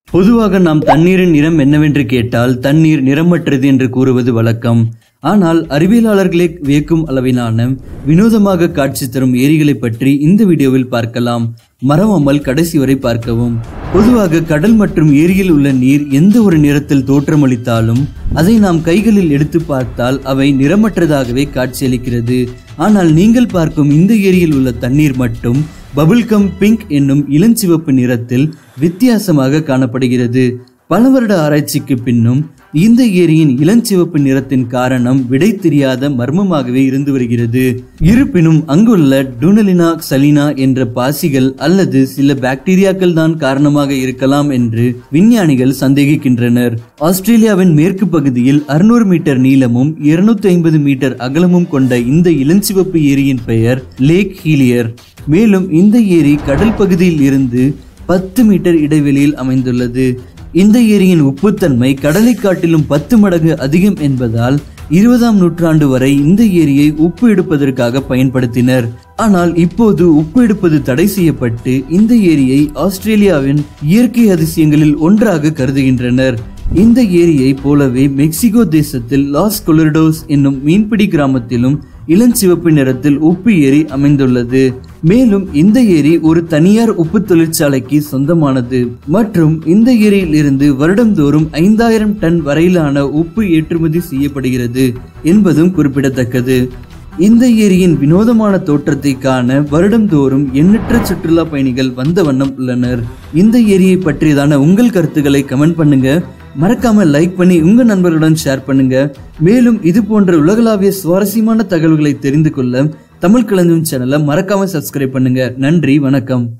பொதுவாக நாம் தண்ணீரின் நிறம் என்னவென்று கேட்டால் தண்ணீர் நிறமற்றது என்று கூறுவது வழக்கம் ஆனால் அறிவியலாளர்களே வியக்கும் அளவிலான வினோதமாக காட்சி தரும் ஏரிகளை பற்றி இந்த வீடியோவில் பார்க்கலாம் மறவாமல் கடைசி வரை பார்க்கவும் பொதுவாக கடல் மற்றும் ஏரியில் உள்ள நீர் எந்த ஒரு நிறத்தில் தோற்றமளித்தாலும் அதை நாம் கைகளில் எடுத்து பார்த்தால் அவை நிறமற்றதாகவே காட்சியளிக்கிறது ஆனால் நீங்கள் பார்க்கும் இந்த ஏரியில் உள்ள தண்ணீர் மட்டும் பபுல்கம் பிங்க் என்னும் இளஞ்சிவப்பு நிறத்தில் வித்தியாசமாக காணப்படுகிறது பல வருட ஆராய்ச்சிக்கு பின்னும் இந்த ஏரியின் இளஞ்சிவப்பு நிறத்தின் காரணம் விடை தெரியாத மர்மமாகவே இருந்து வருகிறது இருப்பினும் அங்குள்ள டூனலினா சலினா என்ற பாசிகள் அல்லது சில பாக்டீரியாக்கள் தான் காரணமாக இருக்கலாம் என்று விஞ்ஞானிகள் சந்தேகிக்கின்றனர் ஆஸ்திரேலியாவின் மேற்கு பகுதியில் 600 மீட்டர் நீளமும் 250 ஐம்பது மீட்டர் அகலமும் கொண்ட இந்த இளஞ்சிவப்பு ஏரியின் பெயர் லேக் ஹீலியர் மேலும் இந்த ஏரி கடல் பகுதியில் இருந்து பத்து மீட்டர் இடைவெளியில் அமைந்துள்ளது இந்த ஏரியின் உப்புத்தன்மை கடலை காட்டிலும் பத்து மடங்கு அதிகம் என்பதால் இருபதாம் நூற்றாண்டு வரை இந்த ஏரியை உப்பு எடுப்பதற்காக பயன்படுத்தினர் ஆனால் இப்போது உப்பு எடுப்பது தடை செய்யப்பட்டு இந்த ஏரியை ஆஸ்திரேலியாவின் இயற்கை அதிசயங்களில் ஒன்றாக கருதுகின்றனர் இந்த ஏரியை போலவே மெக்சிகோ தேசத்தில் லாஸ் கொலர்டோஸ் என்னும் மீன்பிடி கிராமத்திலும் இளஞ்சிவப்பு நிறத்தில் உப்பு ஏரி அமைந்துள்ளது மேலும் இந்த ஏரி ஒரு தனியார் உப்பு தொழிற்சாலைக்கு சொந்தமானது மற்றும் இந்த ஏரியில் இருந்து வருடந்தோறும் ஐந்தாயிரம் டன் வரையிலான உப்பு ஏற்றுமதி செய்யப்படுகிறது என்பதும் குறிப்பிடத்தக்கது இந்த ஏரியின் வினோதமான தோற்றத்தை காண வருடந்தோறும் எண்ணற்ற சுற்றுலா பயணிகள் வந்த வண்ணம் உள்ளனர் இந்த ஏரியை பற்றியதான உங்கள் கருத்துக்களை கமெண்ட் பண்ணுங்க மறக்காம லைக் பண்ணி உங்க நண்பர்களுடன் ஷேர் பண்ணுங்க மேலும் இது போன்ற உலகளாவிய சுவாரஸ்யமான தகவல்களை தெரிந்து கொள்ள தமிழ் கலந்தும் சேனலை மறக்காம சப்ஸ்கிரைப் பண்ணுங்க நன்றி வணக்கம்